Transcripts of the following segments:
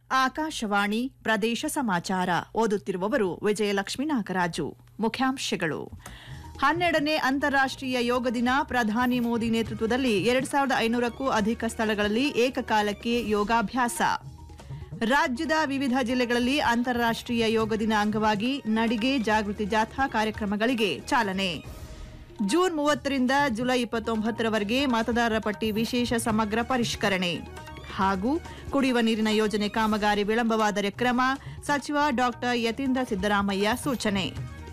ಆಕಾಶವಾಣಿ ಪ್ರದೇಶ ಸಮಾಚಾರ ಓದುತ್ತಿರುವವರು ವಿಜಯಲಕ್ಷ್ಮಿ ನಾಗರಾಜು ಮುಖ್ಯಾಂಶಗಳು ಹನ್ನೆರಡನೇ ಅಂತಾರಾಷ್ಟ್ರೀಯ ಯೋಗ ದಿನ ಪ್ರಧಾನಿ ಮೋದಿ ನೇತೃತ್ವದಲ್ಲಿ ಎರಡ್ ಸಾವಿರದ ಐನೂರಕ್ಕೂ ಅಧಿಕ ಸ್ಥಳಗಳಲ್ಲಿ ಏಕಕಾಲಕ್ಕೆ ಯೋಗಾಭ್ಯಾಸ ರಾಜ್ಯದ ವಿವಿಧ ಜಿಲ್ಲೆಗಳಲ್ಲಿ ಅಂತಾರಾಷ್ಟ್ರೀಯ ಯೋಗ ದಿನ ಅಂಗವಾಗಿ ನಡಿಗೆ ಜಾಗೃತಿ ಜಾಥಾ ಕಾರ್ಯಕ್ರಮಗಳಿಗೆ ಚಾಲನೆ ಜೂನ್ ಮೂವತ್ತರಿಂದ ಜುಲೈ ಇಪ್ಪತ್ತೊಂಬತ್ತರವರೆಗೆ ಮತದಾರರ ಪಟ್ಟಿ ವಿಶೇಷ ಸಮಗ್ರ ಪರಿಷ್ಕರಣೆ ಹಾಗೂ ಕುಡಿಯುವ ನೀರಿನ ಯೋಜನೆ ಕಾಮಗಾರಿ ವಿಳಂಬವಾದರೆ ಕ್ರಮ ಸಚಿವ ಡಾಕ್ಟರ್ ಯತೀಂದ್ರ ಸಿದ್ದರಾಮಯ್ಯ ಸೂಚನೆ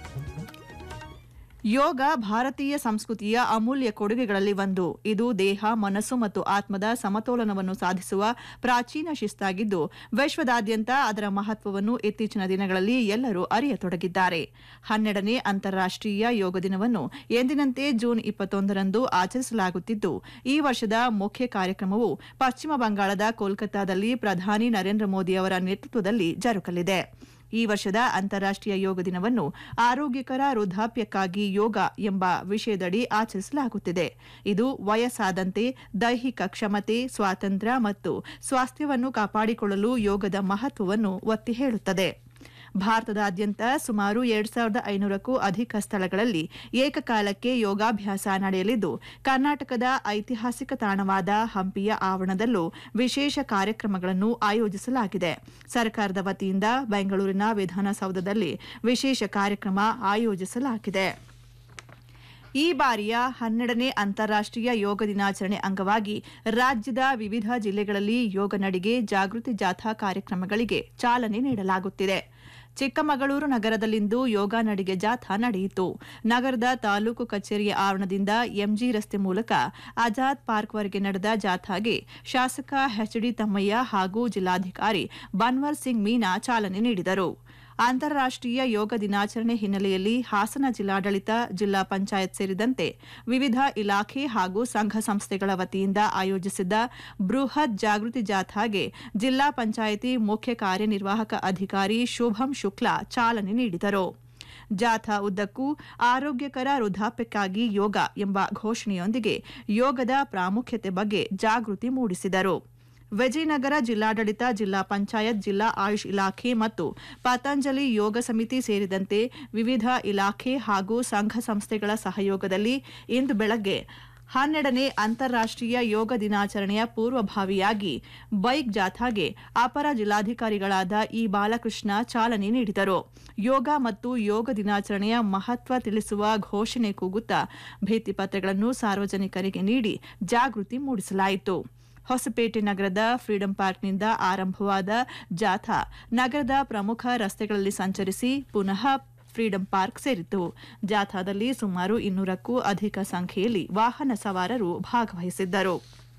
ಯೋಗ ಭಾರತೀಯ ಸಂಸ್ಕೃತಿಯ ಅಮೂಲ್ಯ ಕೊಡುಗೆಗಳಲ್ಲಿ ಒಂದು ಇದು ದೇಹ ಮನಸ್ಸು ಮತ್ತು ಆತ್ಮದ ಸಮತೋಲನವನ್ನು ಸಾಧಿಸುವ ಪ್ರಾಚೀನ ಶಿಸ್ತಾಗಿದ್ದು ವಿಶ್ವದಾದ್ಯಂತ ಅದರ ಮಹತ್ವವನ್ನು ಇತ್ತೀಚಿನ ದಿನಗಳಲ್ಲಿ ಎಲ್ಲರೂ ಅರಿಯತೊಡಗಿದ್ದಾರೆ ಹನ್ನೆರಡನೇ ಅಂತಾರಾಷ್ಟ್ರೀಯ ಯೋಗ ದಿನವನ್ನು ಎಂದಿನಂತೆ ಜೂನ್ ಇಪ್ಪತ್ತೊಂದರಂದು ಆಚರಿಸಲಾಗುತ್ತಿದ್ದು ಈ ವರ್ಷದ ಮುಖ್ಯ ಕಾರ್ಯಕ್ರಮವು ಪಶ್ಚಿಮ ಬಂಗಾಳದ ಕೋಲ್ಕತ್ತಾದಲ್ಲಿ ಪ್ರಧಾನಿ ನರೇಂದ್ರ ಮೋದಿ ಅವರ ನೇತೃತ್ವದಲ್ಲಿ ಜರುಗಲಿದೆ ಈ ವರ್ಷದ ಅಂತಾರಾಷ್ಟ್ರೀಯ ಯೋಗ ದಿನವನ್ನು ಆರೋಗ್ಯಕರ ವೃದ್ಧಾಪ್ಯಕ್ಕಾಗಿ ಯೋಗ ಎಂಬ ವಿಷಯದಡಿ ಆಚರಿಸಲಾಗುತ್ತಿದೆ ಇದು ವಯಸ್ಸಾದಂತೆ ದೈಹಿಕ ಕ್ಷಮತೆ ಸ್ವಾತಂತ್ರ್ಯ ಮತ್ತು ಸ್ವಾಸ್ಥ್ಯವನ್ನು ಕಾಪಾಡಿಕೊಳ್ಳಲು ಯೋಗದ ಮಹತ್ವವನ್ನು ಒತ್ತಿ ಹೇಳುತ್ತದೆ ಭಾರತದಾದ್ಯಂತ ಸುಮಾರು ಎರಡ್ ಸಾವಿರದ ಐನೂರಕ್ಕೂ ಅಧಿಕ ಸ್ಥಳಗಳಲ್ಲಿ ಏಕಕಾಲಕ್ಕೆ ಯೋಗಾಭ್ಯಾಸ ನಡೆಯಲಿದ್ದು ಕರ್ನಾಟಕದ ಐತಿಹಾಸಿಕ ತಾಣವಾದ ಹಂಪಿಯ ಆವರಣದಲ್ಲೂ ವಿಶೇಷ ಕಾರ್ಯಕ್ರಮಗಳನ್ನು ಆಯೋಜಿಸಲಾಗಿದೆ ಸರ್ಕಾರದ ವತಿಯಿಂದ ಬೆಂಗಳೂರಿನ ವಿಧಾನಸೌಧದಲ್ಲಿ ವಿಶೇಷ ಕಾರ್ಯಕ್ರಮ ಆಯೋಜಿಸಲಾಗಿದೆ ಈ ಬಾರಿಯ ಹನ್ನೆರಡನೇ ಅಂತಾರಾಷ್ಟ್ರೀಯ ಯೋಗ ದಿನಾಚರಣೆ ಅಂಗವಾಗಿ ರಾಜ್ಯದ ವಿವಿಧ ಜಿಲ್ಲೆಗಳಲ್ಲಿ ಯೋಗ ನಡಿಗೆ ಜಾಗೃತಿ ಜಾಥಾ ಕಾರ್ಯಕ್ರಮಗಳಿಗೆ ಚಾಲನೆ ನೀಡಲಾಗುತ್ತಿದೆ ಚಿಕ್ಕಮಗಳೂರು ನಗರದಲ್ಲಿಂದು ಯೋಗ ನಡಿಗೆ ಜಾಥಾ ನಡೆಯಿತು ನಗರದ ತಾಲೂಕು ಕಚೇರಿಯ ಆವರಣದಿಂದ ಎಂಜಿ ರಸ್ತೆ ಮೂಲಕ ಆಜಾದ್ ಪಾರ್ಕ್ವರೆಗೆ ನಡೆದ ಜಾಥಾಗೆ ಶಾಸಕ ಎಚ್ಡಿ ತಮ್ಮಯ್ಯ ಹಾಗೂ ಜಿಲ್ಲಾಧಿಕಾರಿ ಬನ್ವರ್ ಸಿಂಗ್ ಮೀನಾ ಚಾಲನೆ ನೀಡಿದರು ಅಂತಾರಾಷ್ಟ್ರೀಯ ಯೋಗ ದಿನಾಚರಣೆ ಹಿನ್ನೆಲೆಯಲ್ಲಿ ಹಾಸನ ಜಿಲ್ಲಾಡಳಿತ ಜಿಲ್ಲಾ ಪಂಚಾಯತ್ ಸೇರಿದಂತೆ ವಿವಿಧ ಇಲಾಖೆ ಹಾಗೂ ಸಂಘ ಸಂಸ್ಥೆಗಳ ವತಿಯಿಂದ ಆಯೋಜಿಸಿದ್ದ ಬೃಹತ್ ಜಾಗೃತಿ ಜಾಥಾಗೆ ಜಿಲ್ಲಾ ಪಂಚಾಯಿತಿ ಮುಖ್ಯ ಕಾರ್ಯನಿರ್ವಾಹಕ ಅಧಿಕಾರಿ ಶುಭಂ ಶುಕ್ಲಾ ಚಾಲನೆ ನೀಡಿದರು ಜಾಥಾ ಉದ್ದಕ್ಕೂ ಆರೋಗ್ಯಕರ ವೃದ್ಧಾಪ್ಯಕ್ಕಾಗಿ ಯೋಗ ಎಂಬ ಘೋಷಣೆಯೊಂದಿಗೆ ಯೋಗದ ಪ್ರಾಮುಖ್ಯತೆ ಬಗ್ಗೆ ಜಾಗೃತಿ ಮೂಡಿಸಿದರು ವಿಜಯನಗರ ಜಿಲ್ಲಾಡಳಿತ ಜಿಲ್ಲಾ ಪಂಚಾಯತ್ ಜಿಲ್ಲಾ ಆಯುಷ್ ಇಲಾಖೆ ಮತ್ತು ಪತಂಜಲಿ ಯೋಗ ಸಮಿತಿ ಸೇರಿದಂತೆ ವಿವಿಧ ಇಲಾಖೆ ಹಾಗೂ ಸಂಘ ಸಂಸ್ಥೆಗಳ ಸಹಯೋಗದಲ್ಲಿ ಇಂದು ಬೆಳಗ್ಗೆ ಹನ್ನೆರಡನೇ ಅಂತಾರಾಷ್ಟ್ರೀಯ ಯೋಗ ದಿನಾಚರಣೆಯ ಪೂರ್ವಭಾವಿಯಾಗಿ ಬೈಕ್ ಜಾಥಾಗೆ ಅಪರ ಜಿಲ್ಲಾಧಿಕಾರಿಗಳಾದ ಇ ಬಾಲಕೃಷ್ಣ ಚಾಲನೆ ನೀಡಿದರು ಯೋಗ ಮತ್ತು ಯೋಗ ದಿನಾಚರಣೆಯ ಮಹತ್ವ ತಿಳಿಸುವ ಘೋಷಣೆ ಕೂಗುತ್ತಾ ಭಿತ್ತಿಪತ್ರಗಳನ್ನು ಸಾರ್ವಜನಿಕರಿಗೆ ನೀಡಿ ಜಾಗೃತಿ ಮೂಡಿಸಲಾಯಿತು ಹೊಸಪೇಟೆ ನಗರದ ಫ್ರೀಡಂ ಪಾರ್ಕ್ನಿಂದ ಆರಂಭವಾದ ಜಾಥಾ ನಗರದ ಪ್ರಮುಖ ರಸ್ತೆಗಳಲ್ಲಿ ಸಂಚರಿಸಿ ಪುನಃ ಫ್ರೀಡಂ ಪಾರ್ಕ್ ಸೇರಿತು ಜಾಥಾದಲ್ಲಿ ಸುಮಾರು ಇನ್ನೂರಕ್ಕೂ ಅಧಿಕ ಸಂಖ್ಯೆಯಲ್ಲಿ ವಾಹನ ಸವಾರರು ಭಾಗವಹಿಸಿದ್ದರು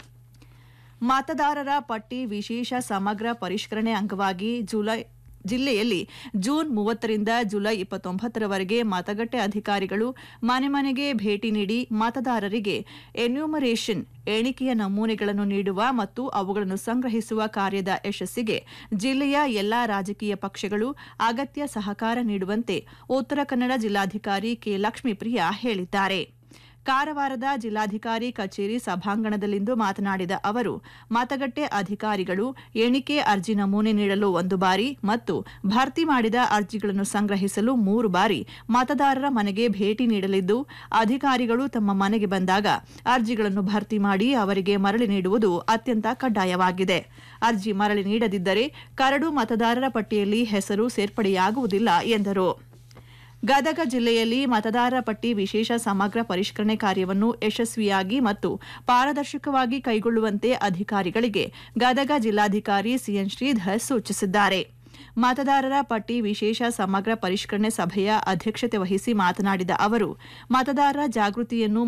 ಮತದಾರರ ಪಟ್ಟಿ ವಿಶೇಷ ಸಮಗ್ರ ಪರಿಷ್ಕರಣೆ ಅಂಗವಾಗಿ ಜುಲೈ ಜಿಲ್ಲೆಯಲ್ಲಿ ಜೂನ್ ಮೂವತ್ತರಿಂದ ಜುಲೈ ಇಪ್ಪತ್ತೊಂಬತ್ತರವರೆಗೆ ಮತಗಟ್ಟೆ ಅಧಿಕಾರಿಗಳು ಮನೆ ಮನೆಗೆ ಭೇಟಿ ನೀಡಿ ಮತದಾರರಿಗೆ ಎನ್ಯೂಮರೇಷನ್ ಎಣಿಕೆಯ ನಮೂನೆಗಳನ್ನು ನೀಡುವ ಮತ್ತು ಅವುಗಳನ್ನು ಸಂಗ್ರಹಿಸುವ ಕಾರ್ಯದ ಯಶಸ್ಸಿಗೆ ಜಿಲ್ಲೆಯ ಎಲ್ಲಾ ರಾಜಕೀಯ ಪಕ್ಷಗಳು ಅಗತ್ಯ ಸಹಕಾರ ನೀಡುವಂತೆ ಉತ್ತರ ಕನ್ನಡ ಜಿಲ್ಲಾಧಿಕಾರಿ ಕೆ ಲಕ್ಷ್ಮೀಪ್ರಿಯಾ ಹೇಳಿದ್ದಾರೆ ಕಾರವಾರದ ಜಿಲ್ಲಾಧಿಕಾರಿ ಕಚೇರಿ ಸಭಾಂಗಣದಲ್ಲಿಂದು ಮಾತನಾಡಿದ ಅವರು ಮತಗಟ್ಟೆ ಅಧಿಕಾರಿಗಳು ಎಣಿಕೆ ಅರ್ಜಿ ನಮೂನೆ ನೀಡಲು ಒಂದು ಬಾರಿ ಮತ್ತು ಭರ್ತಿ ಮಾಡಿದ ಅರ್ಜಿಗಳನ್ನು ಸಂಗ್ರಹಿಸಲು ಮೂರು ಬಾರಿ ಮತದಾರರ ಮನೆಗೆ ಭೇಟಿ ನೀಡಲಿದ್ದು ಅಧಿಕಾರಿಗಳು ತಮ್ಮ ಮನೆಗೆ ಬಂದಾಗ ಅರ್ಜಿಗಳನ್ನು ಭರ್ತಿ ಮಾಡಿ ಅವರಿಗೆ ಮರಳಿ ನೀಡುವುದು ಅತ್ಯಂತ ಕಡ್ಡಾಯವಾಗಿದೆ ಅರ್ಜಿ ಮರಳಿ ನೀಡದಿದ್ದರೆ ಕರಡು ಮತದಾರರ ಪಟ್ಟಿಯಲ್ಲಿ ಹೆಸರು ಸೇರ್ಪಡೆಯಾಗುವುದಿಲ್ಲ ಎಂದರು ಗದಗ ಜಿಲ್ಲೆಯಲ್ಲಿ ಮತದಾರರ ಪಟ್ಟಿ ವಿಶೇಷ ಸಮಗ್ರ ಪರಿಷ್ಕರಣೆ ಕಾರ್ಯವನ್ನು ಯಶಸ್ವಿಯಾಗಿ ಮತ್ತು ಪಾರದರ್ಶಕವಾಗಿ ಕೈಗೊಳ್ಳುವಂತೆ ಅಧಿಕಾರಿಗಳಿಗೆ ಗದಗ ಜಿಲ್ಲಾಧಿಕಾರಿ ಸಿಎನ್ ಶ್ರೀಧರ್ ಸೂಚಿಸಿದ್ದಾರೆ ಮತದಾರರ ಪಟ್ಟಿ ವಿಶೇಷ ಸಮಗ್ರ ಪರಿಷ್ಕರಣೆ ಸಭೆಯ ಅಧ್ಯಕ್ಷತೆ ವಹಿಸಿ ಮಾತನಾಡಿದ ಅವರು ಮತದಾರರ ಜಾಗೃತಿಯನ್ನು